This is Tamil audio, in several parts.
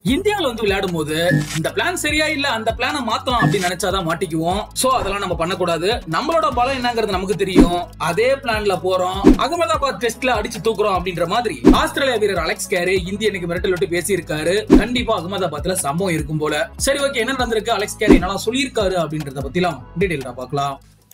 இந்தியாவுல வந்து விளையாடும் போது இந்த பிளான் சரியா இல்ல அந்த பிளான மாத்தலாம் அப்படின்னு நினைச்சாதான் மாட்டிக்குவோம் சோ அதெல்லாம் நம்ம பண்ணக்கூடாது நம்மளோட பலம் என்னங்கிறது நமக்கு தெரியும் அதே பிளான்ல போறோம் அகமதாபாத் டெஸ்ட்ல அடிச்சு தூக்குறோம் அப்படின்ற மாதிரி ஆஸ்திரேலியா வீரர் அலெக்ஸ் கேரி இந்திய அன்னைக்கு மிரட்டல் விட்டு பேசி இருக்காரு கண்டிப்பா அகமதாபாத்ல சம்பவம் இருக்கும் போல சரி ஓகே என்ன நடந்திருக்கு அலெக்ஸ் கேரி என்னலாம் சொல்லியிருக்காரு அப்படின்றத பத்திலாம் டீடைல்டா பார்க்கலாம்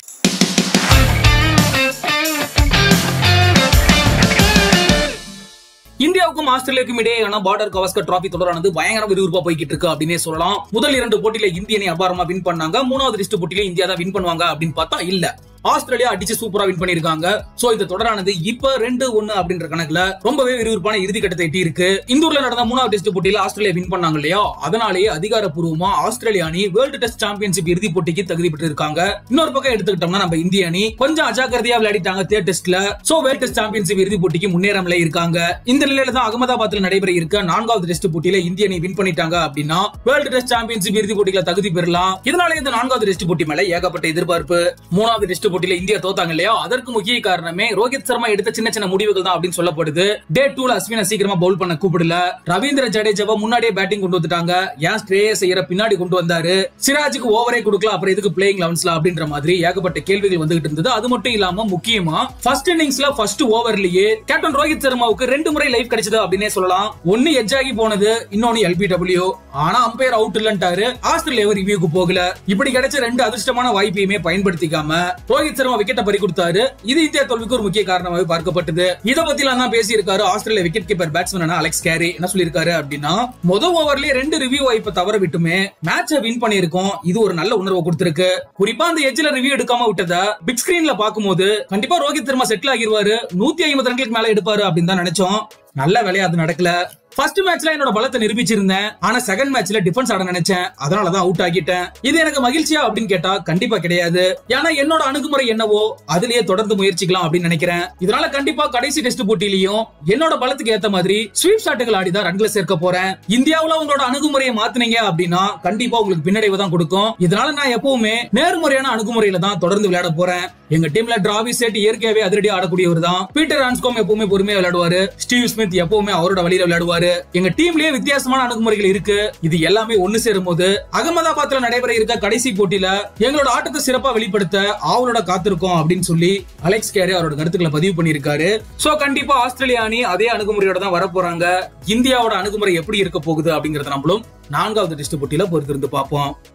இந்தியாவுக்கும் ஆஸ்திரேலியாவுக்கும் இடையேயான பார்டர் கவாஸ்கர் டிராபி தொடரானது பயங்கர விறுவிறுப்பா போய்கிட்டு இருக்கு அப்படின்னே சொல்லலாம் முதல் இரண்டு போட்டியில இந்திய அணி அபாரமா வின் பண்ணாங்க மூணாவது லிஸ்ட் போட்டியில இந்தியா தான் வின் பண்ணுவாங்க அப்படின்னு பார்த்தா இல்ல ஆஸ்திரேலியா அடிச்சு சூப்பரா வின் பண்ணிருக்காங்க சோ இந்த தொடரானது இப்ப ரெண்டு ஒன்னு அப்படின்ற கணக்குல ரொம்பவே விறுவிறுப்பான இறுதி கட்டத்தை எட்டி இருக்கு இந்தூர்ல நடந்த மூணாவது டெஸ்ட் போட்டியில ஆஸ்திரேலியா வின் பண்ணாங்க இல்லையா அதனாலேயே அதிகாரப்பூர்வமா ஆஸ்திரேலியா அணி வேர்ல்டு டெஸ்ட் சாம்பியன்ஷிப் இறுதி போட்டிக்கு தகுதி பெற்று இருக்காங்க இன்னொரு பக்கம் எடுத்துக்கிட்டோம்னா நம்ம இந்திய அணி கொஞ்சம் அஜாக்கிரதையா விளையாடிட்டாங்க தேர்ட் டெஸ்ட்ல சோ வேர்ல்டு டெஸ்ட் சாம்பியன்ஷிப் இறுதி போட்டிக்கு முன்னேறாமலே இருக்காங்க இந்த நிலையில தான் அகமதாபாத்ல நடைபெற இருக்க நான்காவது டெஸ்ட் போட்டியில இந்திய அணி வின் பண்ணிட்டாங்க அப்படின்னா வேர்ல்டு டெஸ்ட் சாம்பியன்ஷிப் இறுதி போட்டியில தகுதி பெறலாம் இதனால இந்த நான்காவது டெஸ்ட் போட்டி மேல ஏகப்பட்ட எதிர்பார்ப்பு மூணாவது டெஸ்ட் போட்டியில இந்தியா தோத்தாங்க இல்லையா அதற்கு முக்கிய காரணமே ரோஹித் சர்மா எடுத்த சின்ன சின்ன முடிவுகள் தான் அப்படின்னு சொல்லப்படுது டே டூல அஸ்வினை சீக்கிரமா பவுல் பண்ண கூப்பிடல ரவீந்திர ஜடேஜாவை முன்னாடியே பேட்டிங் கொண்டு வந்துட்டாங்க ஏன் ஸ்ட்ரே செய்யற பின்னாடி கொண்டு வந்தாரு சிராஜுக்கு ஓவரே கொடுக்கல அப்புறம் எதுக்கு பிளேயிங் லெவன்ஸ்ல அப்படின்ற மாதிரி ஏகப்பட்ட கேள்விகள் வந்துகிட்டு இருந்தது அது மட்டும் இல்லாம முக்கியமா ஃபர்ஸ்ட் இன்னிங்ஸ்ல ஃபர்ஸ்ட் ஓவர்லயே கேப்டன் ரோஹித் சர்மாவுக்கு ரெண்டு முறை லைஃப் கிடைச்சது அப்படின்னே சொல்லலாம் ஒன்னு எட்ஜ் ஆகி போனது இன்னொன்னு எல்பிடபிள்யூ ஆனா அம்பையர் அவுட் இல்லன்ட்டாரு ஆஸ்திரேலியாவை ரிவ்யூக்கு போகல இப்படி கிடைச்ச ரெண்டு அதிர்ஷ்டமான வாய்ப்பையுமே பயன்படுத்திக்காம ரோஹித் சர்மா விக்கெட்டை பறி கொடுத்தாரு இது இந்தியா தோல்விக்கு ஒரு முக்கிய காரணமாக பார்க்கப்பட்டது இத பத்தி தான் பேசி இருக்காரு Australia wicket keeper batsman Alex Carey என்ன சொல்லிருக்காரு அப்படின்னா முதல் ஓவர்லயே ரெண்டு ரிவ்யூ வாய்ப்பை தவற விட்டுமே மேட்சை வின் பண்ணிருக்கோம் இது ஒரு நல்ல உணர்வை கொடுத்திருக்கு குறிப்பா அந்த எட்ஜ்ல ரிவ்யூ எடுக்காம விட்டத பிக் ஸ்கிரீன்ல பாக்கும்போது கண்டிப்பா ரோஹித் சர்மா செட்டில் ஆகிருவாரு நூத்தி ஐம்பது ரன்களுக்கு மேல எடுப்பாரு அப்படின்னு தான் நினைச்சோம் நல்ல வேலையா அது நடக்கல ஃபர்ஸ்ட் மேட்ச்ல என்னோட பலத்தை நிரூபிச்சிருந்தேன் ஆனா செகண்ட் மேட்ச்ல டிஃபென்ஸ் ஆட நினைச்சேன் அதனாலதான் அவுட் ஆகிட்டேன் இது எனக்கு மகிழ்ச்சியா அப்படின்னு கேட்டா கண்டிப்பா கிடையாது ஏன்னா என்னோட அணுகுமுறை என்னவோ அதுலயே தொடர்ந்து முயற்சிக்கலாம் அப்படின்னு நினைக்கிறேன் இதனால கண்டிப்பா கடைசி டெஸ்ட் போட்டியிலையும் என்னோட பலத்துக்கு ஏத்த மாதிரி ஸ்வீப் ஷாட்டுகள் ஆடிதான் ரன்களை சேர்க்க போறேன் இந்தியாவுல உங்களோட அணுகுமுறையை மாத்துனீங்க அப்படின்னா கண்டிப்பா உங்களுக்கு பின்னடைவு தான் கொடுக்கும் இதனால நான் எப்பவுமே நேர்முறையான அணுகுமுறையில தான் தொடர்ந்து விளையாட போறேன் எங்க டீம்ல டிராவி செட் இயற்கையாவே அதிரடி ஆடக்கூடியவர் தான் பீட்டர் ஆன்ஸ்கோம் எப்பவுமே பொறுமையா விளையாடுவாரு ஸ்டீவ் ஸ்மித் எப்பவுமே அவரோட வழியில விளையாடுவாரு எங்க டீம்லயே வித்தியாசமான அணுகுமுறைகள் இருக்கு இது எல்லாமே ஒண்ணு சேரும் போது அகமதாபாத்ல நடைபெற இருக்க கடைசி போட்டியில எங்களோட ஆட்டத்தை சிறப்பா வெளிப்படுத்த ஆவலோட காத்திருக்கோம் அப்படின்னு சொல்லி அலெக்ஸ் கேரி அவரோட கருத்துக்களை பதிவு பண்ணியிருக்காரு சோ கண்டிப்பா ஆஸ்திரேலியா அணி அதே அணுகுமுறையோட தான் வர போறாங்க இந்தியாவோட அணுகுமுறை எப்படி இருக்க போகுது அப்படிங்கறத நம்மளும் நான்காவது டெஸ்ட் போட்டியில பொறுத்திருந்து பார்ப்போம்